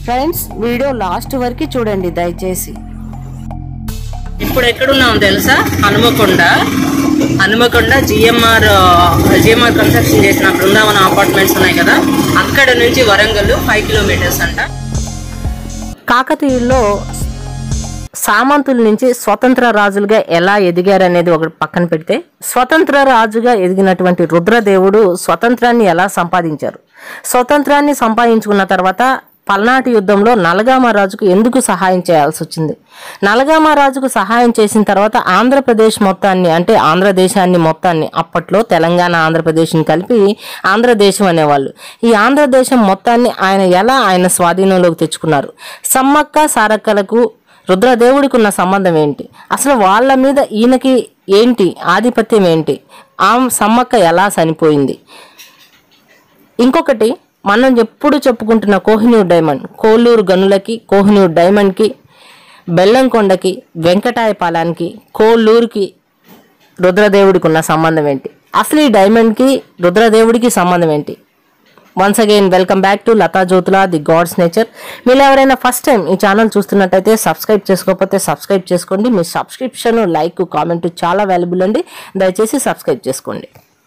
friends video last వరకు చూడండి దయచేసి ఇప్పుడు ఎక్కడున్నాం తెలుసా Hanumakonda Hanumakonda GMR GMR construction చేసిన బృందావనం అపార్ట్మెంట్స్ ఉన్నాయి కదా అక్కడ నుంచి వరంగల్ ఫైవ్ కిలోమీటర్స్ అంట కాకతీయుల్లో సామంతుల నుంచి స్వతంత్ర రాజులుగా ఎలా ఎదిగారనేది ఒకటి పక్కన పెడితే స్వతంత్ర రాజుగా ఎదిగినటువంటి రుద్రదేవుడు స్వతంత్రాన్ని ఎలా సంపాదించారు స్వతంత్రాన్ని సంపాదించుకున్న తర్వాత పల్నాటి యుద్ధంలో నలగామ రాజుకు ఎందుకు సహాయం చేయాల్సి వచ్చింది నలగామ రాజుకు సహాయం చేసిన తర్వాత ఆంధ్రప్రదేశ్ మొత్తాన్ని అంటే ఆంధ్రదేశాన్ని మొత్తాన్ని అప్పట్లో తెలంగాణ ఆంధ్రప్రదేశ్ని కలిపి ఆంధ్రదేశం అనేవాళ్ళు ఈ ఆంధ్రదేశం మొత్తాన్ని ఆయన ఎలా ఆయన స్వాధీనంలోకి తెచ్చుకున్నారు సమ్మక్క సారక్కలకు రుద్రదేవుడికి ఉన్న సంబంధం ఏంటి అసలు వాళ్ళ మీద ఈయనకి ఏంటి ఆధిపత్యం ఏంటి ఆ సమ్మక్క ఎలా చనిపోయింది ఇంకొకటి మనం ఎప్పుడు చెప్పుకుంటున్న కోహినూర్ డైమండ్ కోల్లూరు గనులకి కోహినూర్ డైమండ్కి బెల్లంకొండకి వెంకటాయపాలానికి కోల్లూరుకి రుద్రదేవుడికి ఉన్న సంబంధం ఏంటి అసలు ఈ డైమండ్కి రుద్రదేవుడికి సంబంధం ఏంటి once again welcome back to Latha Jyothula the gods nature మీరు ఎవరైనా ఫస్ట్ టైం ఈ ఛానల్ చూస్తున్నట్టయితే సబ్స్క్రైబ్ చేసుకోకపోతే సబ్స్క్రైబ్ చేసుకోండి మీ సబ్స్క్రిప్షన్ లైక్ కామెంట్ చాలా వాల్యుబుల్ అండి దయచేసి సబ్స్క్రైబ్ చేసుకోండి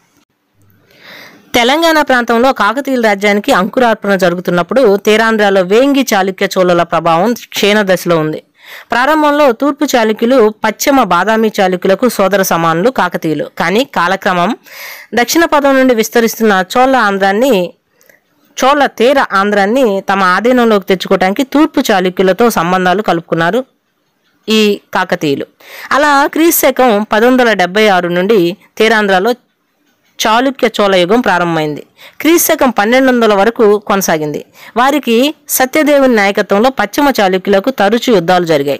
తెలంగాణ ప్రాంతంలో కాకతీయుల రాజ్యానికి అంకురార్పణ జరుగుతున్నప్పుడు తీరాంధ్రలో వేంగి చాళుక్య చోళుల ప్రభావం క్షీణ దశలో ఉంది ప్రారంభంలో తూర్పు చాళుక్యులు పశ్చిమ బాదామి చాళుక్యులకు సోదర సమానులు కాకతీయులు కానీ కాలక్రమం దక్షిణ పదం నుండి విస్తరిస్తున్న చోళ ఆంధ్రాన్ని చోళ తీర ఆంధ్రాన్ని తమ ఆధీనంలోకి తెచ్చుకోవడానికి తూర్పు చాళుక్యులతో సంబంధాలు కలుపుకున్నారు ఈ కాకతీయులు అలా క్రీస్తు శకం పది వందల డెబ్బై ఆరు నుండి తీరాంధ్రలో చాళుక్య చోళ యుగం ప్రారంభమైంది క్రీస్తు శకం పన్నెండు వందల వరకు కొనసాగింది వారికి సత్యదేవుని నాయకత్వంలో పశ్చిమ చాళుక్యులకు తరచు యుద్ధాలు జరిగాయి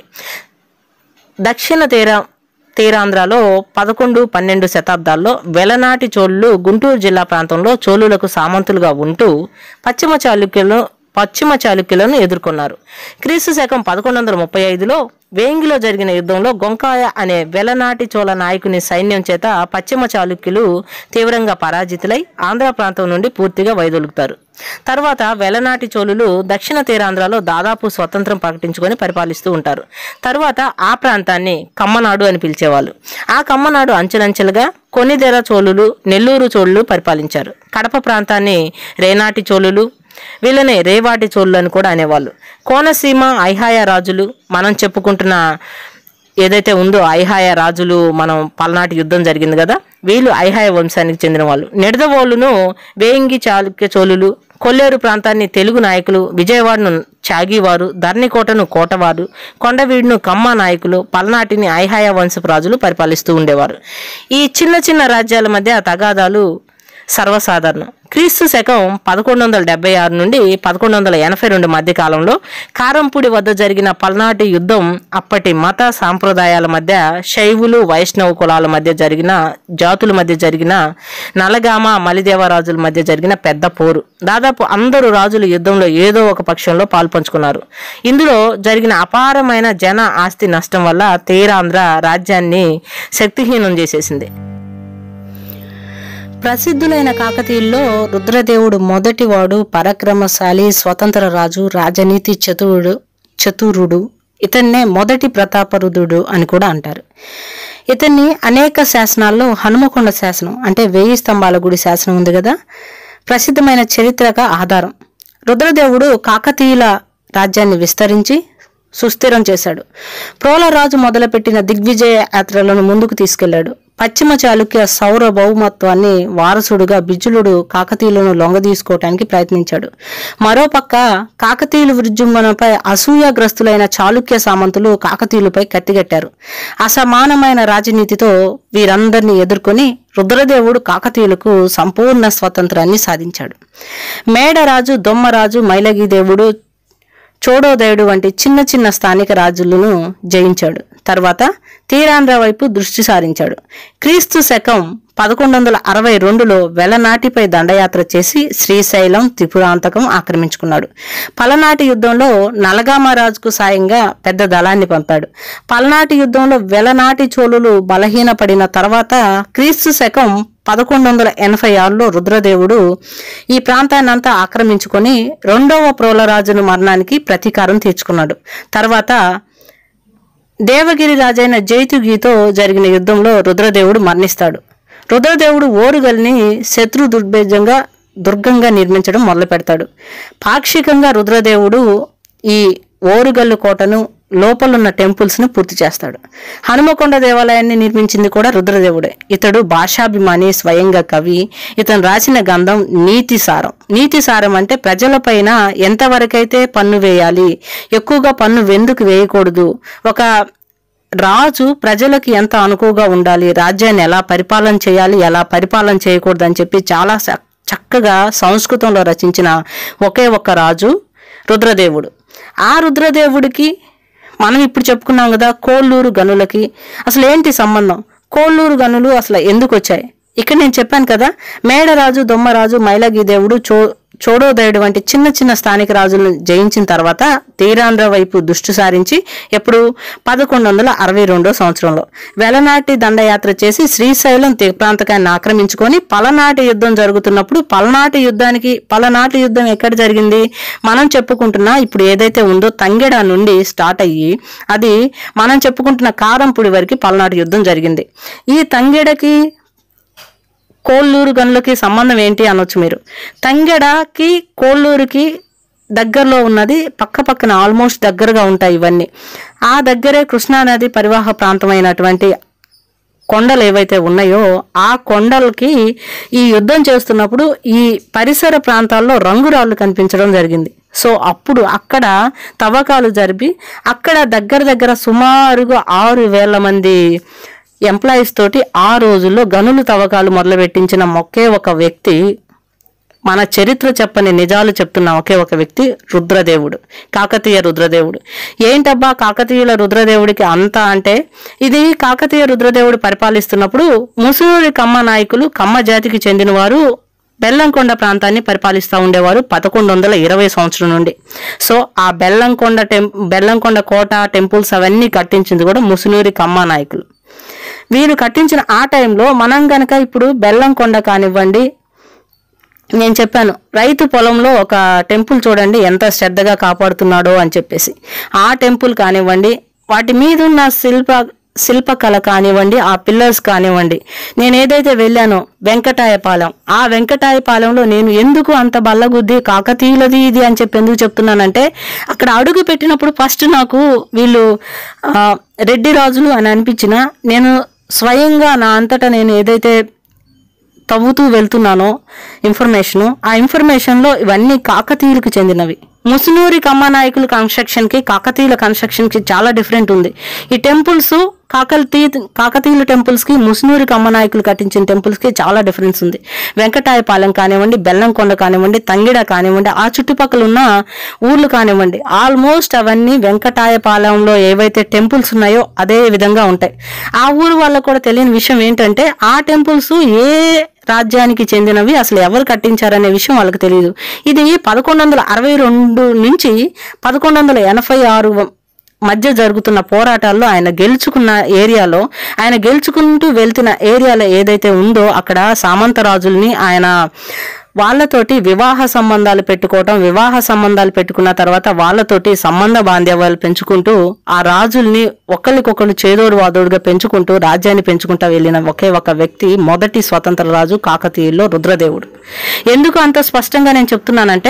దక్షిణ తీర తీరాంధ్రలో పదకొండు పన్నెండు శతాబ్దాల్లో వెలనాటి చోళులు గుంటూరు జిల్లా ప్రాంతంలో చోళులకు సామంతులుగా ఉంటూ పశ్చిమ చాళుక్యులను పశ్చిమ చాళుక్యులను ఎదుర్కొన్నారు క్రీస్తు శకం పదకొండు వందల ముప్పై ఐదులో వేంగిలో జరిగిన యుద్ధంలో గొంకాయ అనే వెలనాటి చోళ నాయకుని సైన్యం చేత పశ్చిమ చాళుక్యులు తీవ్రంగా పరాజితులై ఆంధ్ర ప్రాంతం నుండి పూర్తిగా వైదొలుగుతారు తర్వాత వెలనాటి చోళులు దక్షిణ తీరాంధ్రలో దాదాపు స్వతంత్రం ప్రకటించుకొని పరిపాలిస్తూ ఉంటారు తర్వాత ఆ ప్రాంతాన్ని కమ్మనాడు అని పిలిచేవాళ్ళు ఆ కమ్మనాడు అంచెలంచెలుగా కొన్నిదెర చోళులు నెల్లూరు చోళులు పరిపాలించారు కడప ప్రాంతాన్ని రేనాటి చోళులు వీళ్ళనే రేవాటి చోళ్ళు అని కూడా అనేవాళ్ళు కోనసీమ ఐహాయ రాజులు మనం చెప్పుకుంటున్న ఏదైతే ఉందో ఐహాయ రాజులు మనం పల్నాటి యుద్ధం జరిగింది కదా వీళ్ళు ఐహాయ వంశానికి చెందిన వాళ్ళు నిడదవోలును వేయింగి చాళుక్య చోళులు కొల్లేరు ప్రాంతాన్ని తెలుగు నాయకులు విజయవాడను చాగివారు ధర్నికోటను కోటవారు కొండవీడును కమ్మ నాయకులు పల్నాటిని ఐహాయ వంశపు రాజులు పరిపాలిస్తూ ఉండేవారు ఈ చిన్న చిన్న రాజ్యాల మధ్య తగాదాలు సర్వసాధారణం క్రీస్తు శకం పదకొండు వందల డెబ్బై ఆరు నుండి పదకొండు వందల ఎనభై రెండు మధ్య కాలంలో కారంపూడి వద్ద జరిగిన పల్నాటి యుద్ధం అప్పటి మత సాంప్రదాయాల మధ్య శైవులు వైష్ణవ కులాల మధ్య జరిగిన జాతుల మధ్య జరిగిన నలగామ మలిదేవరాజుల మధ్య జరిగిన పెద్ద పోరు దాదాపు అందరూ రాజులు యుద్ధంలో ఏదో ఒక పక్షంలో పాల్పంచుకున్నారు ఇందులో జరిగిన అపారమైన జన ఆస్తి నష్టం వల్ల తీరాంధ్ర రాజ్యాన్ని శక్తిహీనం చేసేసింది ప్రసిద్ధులైన కాకతీయుల్లో రుద్రదేవుడు మొదటివాడు పరాక్రమశాలి స్వతంత్ర రాజు రాజనీతి చతురుడు చతురుడు ఇతన్నే మొదటి ప్రతాపరుదుడు అని కూడా అంటారు ఇతన్ని అనేక శాసనాల్లో హనుమకొండ శాసనం అంటే వేయి స్తంభాల గుడి శాసనం ఉంది కదా ప్రసిద్ధమైన చరిత్రక ఆధారం రుద్రదేవుడు కాకతీయుల రాజ్యాన్ని విస్తరించి సుస్థిరం చేశాడు ప్రోలరాజు మొదలుపెట్టిన దిగ్విజయ యాత్రలను ముందుకు తీసుకెళ్లాడు పశ్చిమ చాళుక్య సౌర బహుమత్వాన్ని వారసుడుగా బిజ్జులుడు కాకతీయులను లొంగదీసుకోవటానికి ప్రయత్నించాడు మరోపక్క కాకతీయుల విజృంభణపై అసూయాగ్రస్తులైన చాళుక్య సామంతులు కాకతీయులపై కత్తిగట్టారు అసమానమైన రాజనీతితో వీరందరినీ ఎదుర్కొని రుద్రదేవుడు కాకతీయులకు సంపూర్ణ స్వతంత్రాన్ని సాధించాడు మేడరాజు దొమ్మరాజు మైలగిదేవుడు చోడోదయుడు వంటి చిన్న చిన్న స్థానిక రాజులను జయించాడు తర్వాత తీరాంధ్ర వైపు దృష్టి సారించాడు క్రీస్తు శకం పదకొండు వందల అరవై రెండులో వెలనాటిపై దండయాత్ర చేసి శ్రీశైలం త్రిపురాంతకం ఆక్రమించుకున్నాడు పలనాటి యుద్ధంలో నలగామ రాజుకు సాయంగా పెద్ద దళాన్ని పంపాడు పలనాటి యుద్ధంలో వెలనాటి చోళులు బలహీనపడిన తర్వాత క్రీస్తు శకం పదకొండు వందల ఎనభై ఆరులో రుద్రదేవుడు ఈ ప్రాంతాన్ని అంతా ఆక్రమించుకొని రెండవ ప్రోలరాజును మరణానికి ప్రతీకారం తీర్చుకున్నాడు తర్వాత దేవగిరి రాజైన జైతుగితో జరిగిన యుద్ధంలో రుద్రదేవుడు మరణిస్తాడు రుద్రదేవుడు ఓరుగల్ని శత్రు దుర్భేజంగా దుర్గంగా నిర్మించడం మొదలు పెడతాడు పాక్షికంగా రుద్రదేవుడు ఈ ఓరుగల్లు కోటను లోపలున్న టెంపుల్స్ ను పూర్తి చేస్తాడు హనుమకొండ దేవాలయాన్ని నిర్మించింది కూడా రుద్రదేవుడే ఇతడు భాషాభిమాని స్వయంగా కవి ఇతను రాసిన గంధం నీతి సారం నీతి సారం అంటే ప్రజలపైన ఎంతవరకైతే పన్ను వేయాలి ఎక్కువగా పన్ను వెందుకు వేయకూడదు ఒక రాజు ప్రజలకు ఎంత అనుకువగా ఉండాలి రాజ్యాన్ని ఎలా పరిపాలన చేయాలి ఎలా పరిపాలన చేయకూడదు అని చెప్పి చాలా చ- చక్కగా సంస్కృతంలో రచించిన ఒకే ఒక్క రాజు రుద్రదేవుడు ఆ రుద్రదేవుడికి మనం ఇప్పుడు చెప్పుకున్నాం కదా కోళ్ళూరు గనులకి అసలు ఏంటి సంబంధం కోళ్ళూరు గనులు అసలు ఎందుకు వచ్చాయి ఇక్కడ నేను చెప్పాను కదా మేడరాజు దొమ్మరాజు మైలగి దేవుడు చో చోడోదయుడు వంటి చిన్న చిన్న స్థానిక రాజులను జయించిన తర్వాత తీరాంధ్ర వైపు దృష్టి సారించి ఎప్పుడు పదకొండు వందల అరవై రెండో సంవత్సరంలో వెలనాటి దండయాత్ర చేసి శ్రీశైలం తీ- ప్రాంతకాన్ని ఆక్రమించుకొని పలనాటి యుద్ధం జరుగుతున్నప్పుడు పలనాటి యుద్ధానికి పలనాటి యుద్ధం ఎక్కడ జరిగింది మనం చెప్పుకుంటున్న ఇప్పుడు ఏదైతే ఉందో తంగెడ నుండి స్టార్ట్ అయ్యి అది మనం చెప్పుకుంటున్న కారంపుడి వరకు పలనాటి యుద్ధం జరిగింది ఈ తంగెడకి కోళ్ళూరు గనులకి సంబంధం ఏంటి అనొచ్చు మీరు తంగెడకి కోళ్ళూరుకి దగ్గరలో ఉన్నది పక్క పక్కన ఆల్మోస్ట్ దగ్గరగా ఉంటాయి ఇవన్నీ ఆ దగ్గరే కృష్ణానది పరివాహ ప్రాంతమైనటువంటి కొండలు ఏవైతే ఉన్నాయో ఆ కొండలకి ఈ యుద్ధం చేస్తున్నప్పుడు ఈ పరిసర ప్రాంతాల్లో రంగురాళ్ళు కనిపించడం జరిగింది సో అప్పుడు అక్కడ తవ్వకాలు జరిపి అక్కడ దగ్గర దగ్గర సుమారుగా ఆరు వేల మంది ఎంప్లాయీస్ తోటి ఆ రోజుల్లో గనులు తవ్వకాలు మొదలుపెట్టించిన ఒకే ఒక వ్యక్తి మన చరిత్ర చెప్పని నిజాలు చెప్తున్న ఒకే ఒక వ్యక్తి రుద్రదేవుడు కాకతీయ రుద్రదేవుడు ఏంటబ్బా కాకతీయుల రుద్రదేవుడికి అంత అంటే ఇది కాకతీయ రుద్రదేవుడు పరిపాలిస్తున్నప్పుడు ముసూరి కమ్మ నాయకులు కమ్మ జాతికి చెందినవారు బెల్లంకొండ ప్రాంతాన్ని పరిపాలిస్తూ ఉండేవారు పదకొండు వందల ఇరవై సంవత్సరం నుండి సో ఆ బెల్లంకొండ టెం బెల్లంకొండ కోట టెంపుల్స్ అవన్నీ కట్టించింది కూడా ముసునూరి కమ్మ నాయకులు వీరు కట్టించిన ఆ టైంలో మనం గనక ఇప్పుడు బెల్లంకొండ కానివ్వండి నేను చెప్పాను రైతు పొలంలో ఒక టెంపుల్ చూడండి ఎంత శ్రద్ధగా కాపాడుతున్నాడో అని చెప్పేసి ఆ టెంపుల్ కానివ్వండి వాటి మీద ఉన్న శిల్ప శిల్పకళ కానివ్వండి ఆ పిల్లర్స్ కానివ్వండి నేను ఏదైతే వెళ్ళానో వెంకటాయపాలెం ఆ వెంకటాయపాలెంలో నేను ఎందుకు అంత బల్లగుద్ది కాకతీయులది ఇది అని చెప్పి ఎందుకు చెప్తున్నానంటే అక్కడ అడుగు పెట్టినప్పుడు ఫస్ట్ నాకు వీళ్ళు ఆ, రెడ్డి రాజులు అని అనిపించిన నేను స్వయంగా నా అంతటా నేను ఏదైతే తవ్వుతూ వెళ్తున్నానో ఇన్ఫర్మేషను ఆ ఇన్ఫర్మేషన్లో ఇవన్నీ కాకతీయులకు చెందినవి ముసునూరి కమ్మ నాయకుల కన్స్ట్రక్షన్కి కాకతీయుల కన్స్ట్రక్షన్కి చాలా డిఫరెంట్ ఉంది ఈ టెంపుల్స్ కాకతీ కాకతీయుల టెంపుల్స్కి ముసునూరి కమ్మ నాయకులు కట్టించిన టెంపుల్స్కి చాలా డిఫరెన్స్ ఉంది వెంకటాయపాలెం కానివ్వండి బెల్లంకొండ కానివ్వండి తంగిడ కానివ్వండి ఆ చుట్టుపక్కల ఉన్న ఊర్లు కానివ్వండి ఆల్మోస్ట్ అవన్నీ వెంకటాయపాలెంలో ఏవైతే టెంపుల్స్ ఉన్నాయో అదే విధంగా ఉంటాయి ఆ ఊరు వాళ్ళకు కూడా తెలియని విషయం ఏంటంటే ఆ టెంపుల్స్ ఏ రాజ్యానికి చెందినవి అసలు ఎవరు కట్టించారనే విషయం వాళ్ళకి తెలియదు ఇది పదకొండు వందల అరవై రెండు నుంచి పదకొండు వందల ఎనభై ఆరు మధ్య జరుగుతున్న పోరాటాల్లో ఆయన గెలుచుకున్న ఏరియాలో ఆయన గెలుచుకుంటూ వెళ్తున్న ఏరియాలో ఏదైతే ఉందో అక్కడ సామంత రాజుల్ని ఆయన వాళ్ళతోటి వివాహ సంబంధాలు పెట్టుకోవటం వివాహ సంబంధాలు పెట్టుకున్న తర్వాత వాళ్ళతోటి సంబంధ బాంధవ్యాలు పెంచుకుంటూ ఆ రాజుల్ని ఒకరికొకరు చేదోడు వాదోడుగా పెంచుకుంటూ రాజ్యాన్ని పెంచుకుంటూ వెళ్ళిన ఒకే ఒక వ్యక్తి మొదటి స్వతంత్ర రాజు కాకతీయుల్లో రుద్రదేవుడు ఎందుకు అంత స్పష్టంగా నేను చెప్తున్నానంటే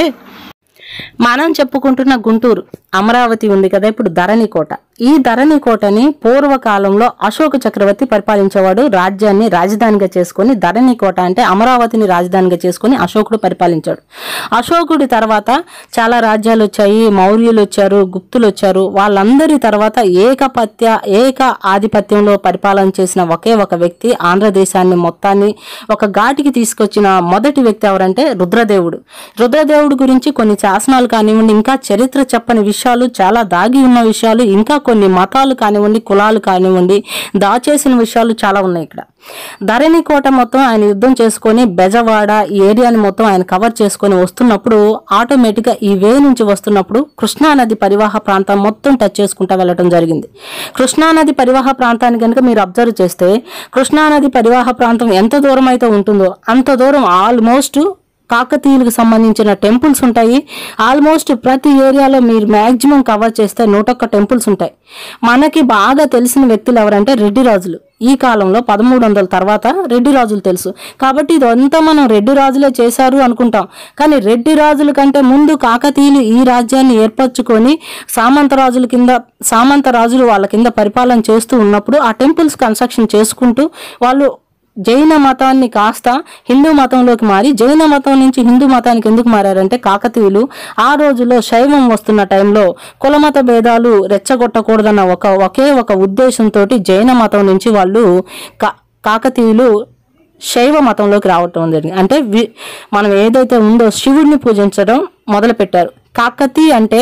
మనం చెప్పుకుంటున్న గుంటూరు అమరావతి ఉంది కదా ఇప్పుడు ధరణి కోట ఈ ధరణి కోటని పూర్వకాలంలో అశోక చక్రవర్తి పరిపాలించేవాడు రాజ్యాన్ని రాజధానిగా చేసుకొని ధరణి కోట అంటే అమరావతిని రాజధానిగా చేసుకొని అశోకుడు పరిపాలించాడు అశోకుడి తర్వాత చాలా రాజ్యాలు వచ్చాయి మౌర్యులు వచ్చారు గుప్తులు వచ్చారు వాళ్ళందరి తర్వాత ఏకపత్య ఏక ఆధిపత్యంలో పరిపాలన చేసిన ఒకే ఒక వ్యక్తి ఆంధ్రదేశాన్ని మొత్తాన్ని ఒక ఘాటికి తీసుకొచ్చిన మొదటి వ్యక్తి ఎవరంటే రుద్రదేవుడు రుద్రదేవుడు గురించి కొన్ని శాసనాలు కానివ్వండి ఇంకా చరిత్ర చెప్పని విషయాలు విషయాలు చాలా దాగి ఉన్న విషయాలు ఇంకా కొన్ని మతాలు కానివ్వండి కులాలు కానివ్వండి దాచేసిన విషయాలు చాలా ఉన్నాయి ఇక్కడ ధరణి కోట మొత్తం ఆయన యుద్ధం చేసుకొని బెజవాడ ఈ ఏరియాని మొత్తం ఆయన కవర్ చేసుకొని వస్తున్నప్పుడు ఆటోమేటిక్గా ఈ వే నుంచి వస్తున్నప్పుడు కృష్ణానది పరివాహ ప్రాంతం మొత్తం టచ్ చేసుకుంటా వెళ్ళటం జరిగింది కృష్ణానది పరివాహ ప్రాంతాన్ని కనుక మీరు అబ్జర్వ్ చేస్తే కృష్ణానది పరివాహ ప్రాంతం ఎంత దూరం అయితే ఉంటుందో అంత దూరం ఆల్మోస్ట్ కాకతీయులకు సంబంధించిన టెంపుల్స్ ఉంటాయి ఆల్మోస్ట్ ప్రతి ఏరియాలో మీరు మ్యాక్సిమం కవర్ చేస్తే నూటొక్క టెంపుల్స్ ఉంటాయి మనకి బాగా తెలిసిన వ్యక్తులు ఎవరంటే రెడ్డి రాజులు ఈ కాలంలో పదమూడు వందల తర్వాత రెడ్డి రాజులు తెలుసు కాబట్టి ఇదంతా మనం రెడ్డి రాజులే చేశారు అనుకుంటాం కానీ రెడ్డి రాజుల కంటే ముందు కాకతీయులు ఈ రాజ్యాన్ని ఏర్పరచుకొని సామంత రాజుల కింద సామంత రాజులు వాళ్ళ కింద పరిపాలన చేస్తూ ఉన్నప్పుడు ఆ టెంపుల్స్ కన్స్ట్రక్షన్ చేసుకుంటూ వాళ్ళు జైన మతాన్ని కాస్త హిందూ మతంలోకి మారి జైన మతం నుంచి హిందూ మతానికి ఎందుకు మారారంటే కాకతీయులు ఆ రోజుల్లో శైవం వస్తున్న టైంలో కులమత భేదాలు రెచ్చగొట్టకూడదన్న ఒక ఒకే ఒక ఉద్దేశంతో జైన మతం నుంచి వాళ్ళు కా కాకతీయులు శైవ మతంలోకి రావటం జరిగింది అంటే వి- మనం ఏదైతే ఉందో శివుడిని పూజించడం మొదలుపెట్టారు కాకతి అంటే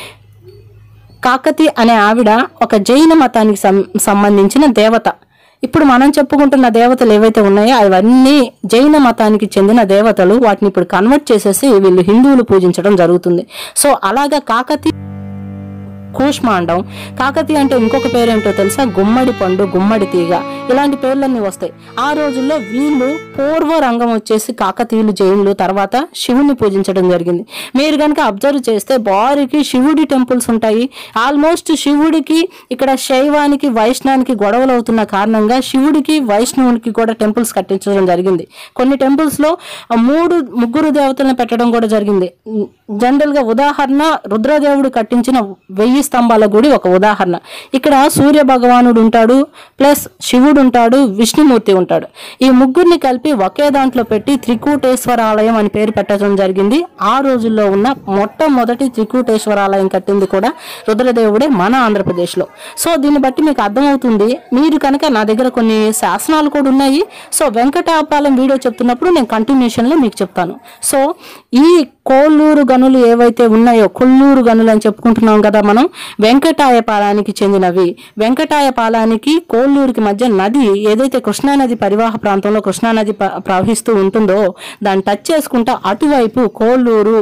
కాకతి అనే ఆవిడ ఒక జైన మతానికి సం- సంబంధించిన దేవత ఇప్పుడు మనం చెప్పుకుంటున్న దేవతలు ఏవైతే ఉన్నాయో అవన్నీ జైన మతానికి చెందిన దేవతలు వాటిని ఇప్పుడు కన్వర్ట్ చేసేసి వీళ్ళు హిందువులు పూజించడం జరుగుతుంది సో అలాగా కాకతి కూష్మాండం కాకతీయ అంటే ఇంకొక పేరేంటో తెలుసా గుమ్మడి పండు గుమ్మడి తీగ ఇలాంటి పేర్లన్నీ వస్తాయి ఆ రోజుల్లో వీళ్ళు పూర్వ రంగం వచ్చేసి కాకతీయులు జైన్లు తర్వాత శివుని పూజించడం జరిగింది మీరు కనుక అబ్జర్వ్ చేస్తే బారికి శివుడి టెంపుల్స్ ఉంటాయి ఆల్మోస్ట్ శివుడికి ఇక్కడ శైవానికి వైష్ణవానికి గొడవలు అవుతున్న కారణంగా శివుడికి వైష్ణవునికి కూడా టెంపుల్స్ కట్టించడం జరిగింది కొన్ని టెంపుల్స్ లో ఆ మూడు ముగ్గురు దేవతలను పెట్టడం కూడా జరిగింది జనరల్ గా ఉదాహరణ రుద్రదేవుడు కట్టించిన వెయ్యి స్తంభాల గుడి ఒక ఉదాహరణ ఇక్కడ సూర్య భగవానుడు ఉంటాడు ప్లస్ శివుడు ఉంటాడు విష్ణుమూర్తి ఉంటాడు ఈ ముగ్గురిని కలిపి ఒకే దాంట్లో పెట్టి త్రికూటేశ్వర ఆలయం అని పేరు పెట్టడం జరిగింది ఆ రోజుల్లో ఉన్న మొట్టమొదటి త్రికూటేశ్వర ఆలయం కట్టింది కూడా రుద్రదేవుడే మన ఆంధ్రప్రదేశ్లో సో దీన్ని బట్టి మీకు అర్థమవుతుంది మీరు కనుక నా దగ్గర కొన్ని శాసనాలు కూడా ఉన్నాయి సో వెంకటాపాలెం వీడియో చెప్తున్నప్పుడు నేను కంటిన్యూషన్లో మీకు చెప్తాను సో ఈ కోల్లూరు గనులు ఏవైతే ఉన్నాయో కొల్లూరు గనులు అని చెప్పుకుంటున్నాం కదా మనం వెంకటాయపాలానికి చెందినవి వెంకటాయపాలానికి కోల్లూరుకి మధ్య నది ఏదైతే కృష్ణానది పరివాహ ప్రాంతంలో కృష్ణానది ప- ప్రవహిస్తూ ఉంటుందో దాన్ని టచ్ చేసుకుంటా అటువైపు కోల్లూరు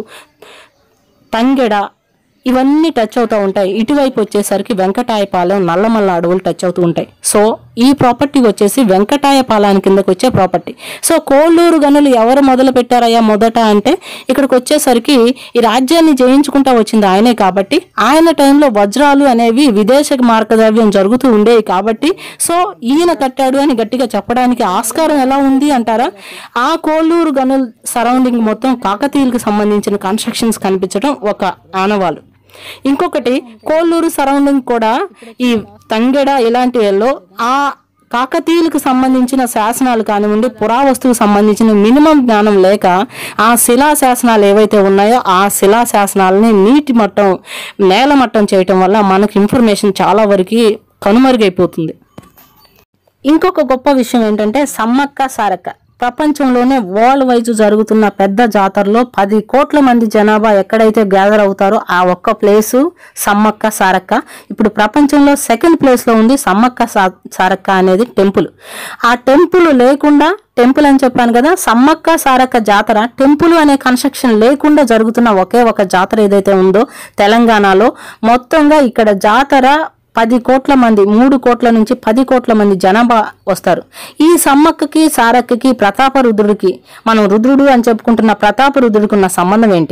తంగెడ ఇవన్నీ టచ్ అవుతూ ఉంటాయి ఇటువైపు వచ్చేసరికి వెంకటాయపాలెం నల్లమల్ల అడవులు టచ్ అవుతూ ఉంటాయి సో ఈ ప్రాపర్టీ వచ్చేసి వెంకటాయపాలెం కిందకు వచ్చే ప్రాపర్టీ సో కోళ్ళూరు గనులు ఎవరు మొదలు పెట్టారయ్యా మొదట అంటే ఇక్కడికి వచ్చేసరికి ఈ రాజ్యాన్ని జయించుకుంటా వచ్చింది ఆయనే కాబట్టి ఆయన టైంలో వజ్రాలు అనేవి విదేశ మార్గద్రవ్యం జరుగుతూ ఉండేవి కాబట్టి సో ఈయన కట్టాడు అని గట్టిగా చెప్పడానికి ఆస్కారం ఎలా ఉంది అంటారా ఆ కోళ్ళూరు గనుల సరౌండింగ్ మొత్తం కాకతీయులకు సంబంధించిన కన్స్ట్రక్షన్స్ కనిపించడం ఒక ఆనవాలు ఇంకొకటి కోళ్ళూరు సరౌండింగ్ కూడా ఈ తంగెడ ఇలాంటిలో ఆ కాకతీయులకు సంబంధించిన శాసనాలు కానివ్వండి పురావస్తువుకు సంబంధించిన మినిమం జ్ఞానం లేక ఆ శిలా శాసనాలు ఏవైతే ఉన్నాయో ఆ శిలా శాసనాలని నీటి మట్టం నేల మట్టం చేయటం వల్ల మనకు ఇన్ఫర్మేషన్ చాలా వరకు కనుమరుగైపోతుంది ఇంకొక గొప్ప విషయం ఏంటంటే సమ్మక్క సారక్క ప్రపంచంలోనే వరల్డ్ వైజ్ జరుగుతున్న పెద్ద జాతరలో పది కోట్ల మంది జనాభా ఎక్కడైతే గ్యాదర్ అవుతారో ఆ ఒక్క ప్లేసు సమ్మక్క సారక్క ఇప్పుడు ప్రపంచంలో సెకండ్ ప్లేస్ లో ఉంది సమ్మక్క సా- సారక్క అనేది టెంపుల్ ఆ టెంపుల్ లేకుండా టెంపుల్ అని చెప్పాను కదా సమ్మక్క సారక్క జాతర టెంపుల్ అనే కన్స్ట్రక్షన్ లేకుండా జరుగుతున్న ఒకే ఒక జాతర ఏదైతే ఉందో తెలంగాణలో మొత్తంగా ఇక్కడ జాతర పది కోట్ల మంది మూడు కోట్ల నుంచి పది కోట్ల మంది జనాభా వస్తారు ఈ సమ్మక్కకి సారక్కకి ప్రతాప రుద్రుడికి మనం రుద్రుడు అని చెప్పుకుంటున్న ప్రతాప రుద్రుడికి ఉన్న సంబంధం ఏంటి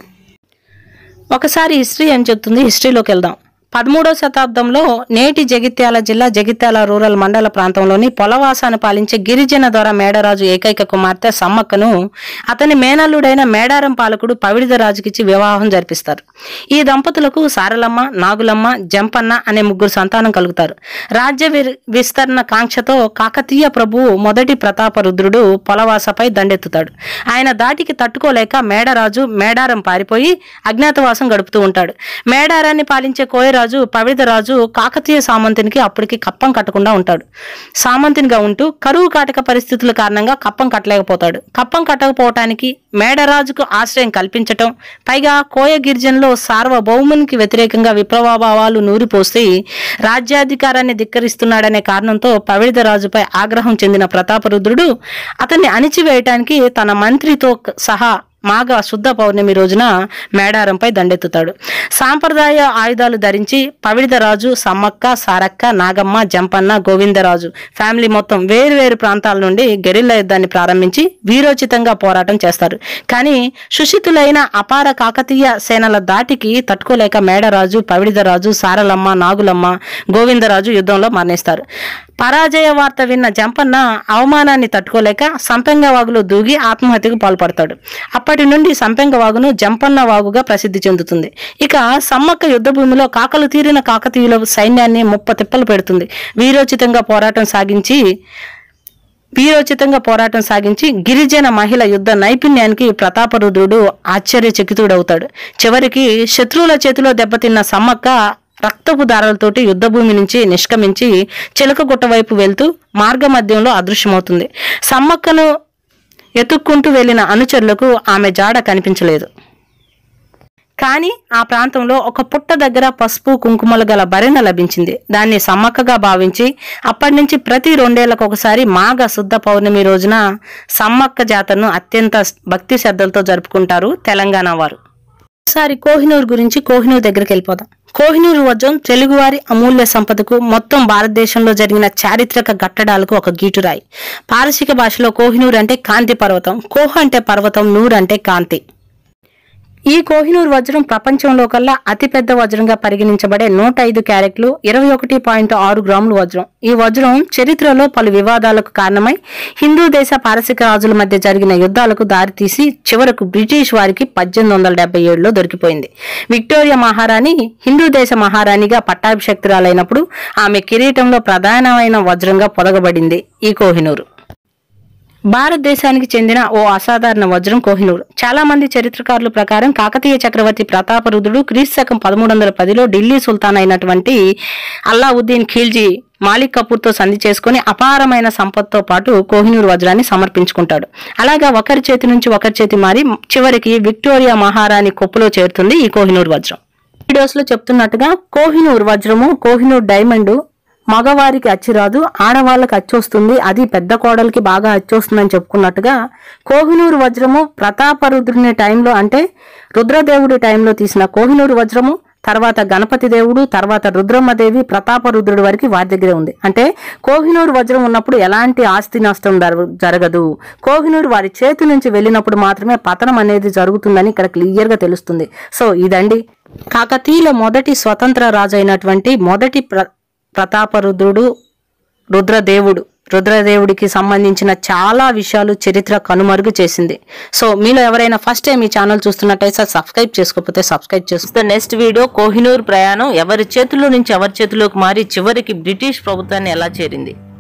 ఒకసారి హిస్టరీ అని చెప్తుంది హిస్టరీలోకి వెళ్దాం పదమూడవ శతాబ్దంలో నేటి జగిత్యాల జిల్లా జగిత్యాల రూరల్ మండల ప్రాంతంలోని పొలవాసాను పాలించే గిరిజన ద్వారా మేడరాజు ఏకైక కుమార్తె సమ్మక్కను అతని మేనల్లుడైన మేడారం పాలకుడు పవిడిదరాజుకిచ్చి వివాహం జరిపిస్తారు ఈ దంపతులకు సారలమ్మ నాగులమ్మ జంపన్న అనే ముగ్గురు సంతానం కలుగుతారు రాజ్య వి- విస్తరణ కాంక్షతో కాకతీయ ప్రభువు మొదటి ప్రతాపరుద్రుడు పొలవాసపై దండెత్తుతాడు ఆయన దాటికి తట్టుకోలేక మేడరాజు మేడారం పారిపోయి అజ్ఞాతవాసం గడుపుతూ ఉంటాడు మేడారాన్ని పాలించే కోయరాజు రాజు పవిత్ర రాజు కాకతీయ సామంతునికి అప్పటికి కప్పం కట్టకుండా ఉంటాడు సామంతునిగా ఉంటూ కరువు కాటక పరిస్థితుల కారణంగా కప్పం కట్టలేకపోతాడు కప్పం కట్టకపోవటానికి మేడరాజుకు ఆశ్రయం కల్పించటం పైగా కోయ గిరిజనలో సార్వభౌమునికి వ్యతిరేకంగా విప్లవభావాలు నూరిపోసి రాజ్యాధికారాన్ని ధిక్కరిస్తున్నాడనే కారణంతో పవిత్ర రాజుపై ఆగ్రహం చెందిన ప్రతాపరుద్రుడు అతన్ని అణిచివేయటానికి తన మంత్రితో సహా మాఘ శుద్ధ పౌర్ణమి రోజున మేడారంపై దండెత్తుతాడు సాంప్రదాయ ఆయుధాలు ధరించి పవిడిదరాజు సమ్మక్క సారక్క నాగమ్మ జంపన్న గోవిందరాజు ఫ్యామిలీ మొత్తం వేరు వేరు ప్రాంతాల నుండి గెరిల్లా యుద్ధాన్ని ప్రారంభించి వీరోచితంగా పోరాటం చేస్తారు కానీ సుశితులైన అపార కాకతీయ సేనల దాటికి తట్టుకోలేక మేడరాజు పవిడిదరాజు సారలమ్మ నాగులమ్మ గోవిందరాజు యుద్ధంలో మరణిస్తారు పరాజయ వార్త విన్న జంపన్న అవమానాన్ని తట్టుకోలేక సంపెంగ వాగులో దూగి ఆత్మహత్యకు పాల్పడతాడు అప్పటి నుండి సంపెంగ వాగును జంపన్న వాగుగా ప్రసిద్ధి చెందుతుంది ఇక సమ్మక్క యుద్ధ భూమిలో కాకలు తీరిన కాకతీయుల సైన్యాన్ని ముప్ప తిప్పలు పెడుతుంది వీరోచితంగా పోరాటం సాగించి వీరోచితంగా పోరాటం సాగించి గిరిజన మహిళ యుద్ధ నైపుణ్యానికి ప్రతాపరుద్రుడు ఆశ్చర్యచకితుడవుతాడు చివరికి శత్రువుల చేతిలో దెబ్బతిన్న సమ్మక్క రక్తపు దారాలతోటి యుద్ధభూమి నుంచి నిష్క్రమించి చిలకగుట్ట వైపు వెళ్తూ మార్గ మధ్యంలో అదృశ్యమవుతుంది సమ్మక్కను ఎతుక్కుంటూ వెళ్లిన అనుచరులకు ఆమె జాడ కనిపించలేదు కానీ ఆ ప్రాంతంలో ఒక పుట్ట దగ్గర పసుపు కుంకుమలు గల బరెన లభించింది దాన్ని సమ్మక్కగా భావించి అప్పటి నుంచి ప్రతి రెండేళ్లకు ఒకసారి మాఘ శుద్ధ పౌర్ణమి రోజున సమ్మక్క జాతరను అత్యంత భక్తి శ్రద్ధలతో జరుపుకుంటారు తెలంగాణ వారు ఒకసారి కోహినూర్ గురించి కోహినూర్ దగ్గరికి వెళ్ళిపోదాం కోహినూర్ వజ్రం తెలుగువారి అమూల్య సంపదకు మొత్తం భారతదేశంలో జరిగిన చారిత్రక ఘట్టడాలకు ఒక గీటురాయి పారసిక భాషలో కోహినూర్ అంటే కాంతి పర్వతం కోహ అంటే పర్వతం నూర్ అంటే కాంతి ఈ కోహినూర్ వజ్రం ప్రపంచంలో కల్లా అతిపెద్ద వజ్రంగా పరిగణించబడే నూట ఐదు క్యారెట్లు ఇరవై ఒకటి పాయింట్ ఆరు గ్రాముల వజ్రం ఈ వజ్రం చరిత్రలో పలు వివాదాలకు కారణమై హిందూ దేశ పారసిక రాజుల మధ్య జరిగిన యుద్ధాలకు దారితీసి చివరకు బ్రిటిష్ వారికి పద్దెనిమిది వందల డెబ్బై ఏడులో దొరికిపోయింది విక్టోరియా మహారాణి హిందూ దేశ మహారాణిగా పట్టాభిషక్తురాలైనప్పుడు ఆమె కిరీటంలో ప్రధానమైన వజ్రంగా పొదగబడింది ఈ కోహినూరు భారతదేశానికి చెందిన ఓ అసాధారణ వజ్రం కోహినూర్ చాలా మంది చరిత్రకారుల ప్రకారం కాకతీయ చక్రవర్తి ప్రతాపరుద్రుడు క్రీస్తు శకం పదమూడు వందల పదిలో ఢిల్లీ సుల్తాన్ అయినటువంటి అల్లావుద్దీన్ ఖిల్జీ మాలిక్ కపూర్తో సంధి చేసుకుని అపారమైన సంపత్తో పాటు కోహినూర్ వజ్రాన్ని సమర్పించుకుంటాడు అలాగా ఒకరి చేతి నుంచి ఒకరి చేతి మారి చివరికి విక్టోరియా మహారాణి కొప్పులో చేరుతుంది ఈ కోహినూర్ వజ్రం వీడియోస్ లో చెప్తున్నట్టుగా కోహినూర్ వజ్రము కోహినూర్ డైమండ్ మగవారికి అచ్చిరాదు ఆడవాళ్ళకి అచ్చొస్తుంది అది పెద్ద కోడలికి బాగా అచ్చొస్తుందని చెప్పుకున్నట్టుగా కోహినూరు వజ్రము ప్రతాపరుద్రుని టైంలో అంటే రుద్రదేవుడి టైంలో తీసిన కోహినూరు వజ్రము తర్వాత గణపతి దేవుడు తర్వాత రుద్రమ్మదేవి ప్రతాపరుద్రుడి వరకు వారి దగ్గరే ఉంది అంటే కోహినూరు వజ్రం ఉన్నప్పుడు ఎలాంటి ఆస్తి నష్టం జరగ- జరగదు కోహినూరు వారి చేతి నుంచి వెళ్ళినప్పుడు మాత్రమే పతనం అనేది జరుగుతుందని ఇక్కడ క్లియర్ గా తెలుస్తుంది సో ఇదండి కాకతీయుల మొదటి స్వతంత్ర రాజు అయినటువంటి మొదటి ప్ర ప్రతాపరుద్రుడు రుద్రదేవుడు రుద్రదేవుడికి సంబంధించిన చాలా విషయాలు చరిత్ర కనుమరుగు చేసింది సో మీలో ఎవరైనా ఫస్ట్ టైం ఈ ఛానల్ చూస్తున్నట్టయితే సబ్స్క్రైబ్ చేసుకోకపోతే సబ్స్క్రైబ్ చేసుకో నెక్స్ట్ వీడియో కోహినూర్ ప్రయాణం ఎవరి చేతుల్లో నుంచి ఎవరి చేతిలోకి మారి చివరికి బ్రిటిష్ ప్రభుత్వాన్ని ఎలా చేరింది